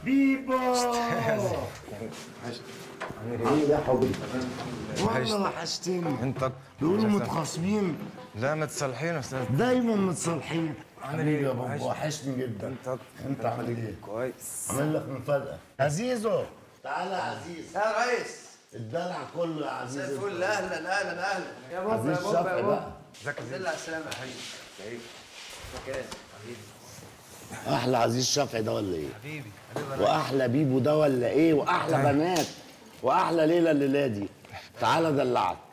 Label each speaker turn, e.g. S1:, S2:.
S1: بيبو عامل ايه يا حبيبي؟ والله وحشتني
S2: انت
S1: بيقولوا متخاصمين
S2: لا متصالحين يا استاذ
S1: دايما متصالحين
S2: عامل
S1: حبيبي
S2: ايه؟
S1: يا بابا
S2: وحشني.
S1: وحشني جدا
S2: انت
S1: انت عامل ايه؟
S2: كويس
S1: عامل لك مفاجأة عزيزو تعالى يا عزيز
S3: يا ريس
S1: الدلع كله يا
S3: زي
S1: عزيز
S3: الفل اهلا اهلا اهلا يا بابا
S1: عزيز
S3: يا بابا
S1: شفقي
S3: يا
S1: بقى
S3: بابا
S2: ازيك يا
S3: الحمد
S2: زين
S3: لله على السلامه يا حبيبي مكان حبيبي
S1: احلى عزيز شفعي ده ولا ايه؟
S3: حبيبي حبيبي
S1: واحلى بيبو ده ولا ايه؟ واحلى بنات واحلى ليله الليله دي تعالى دلعك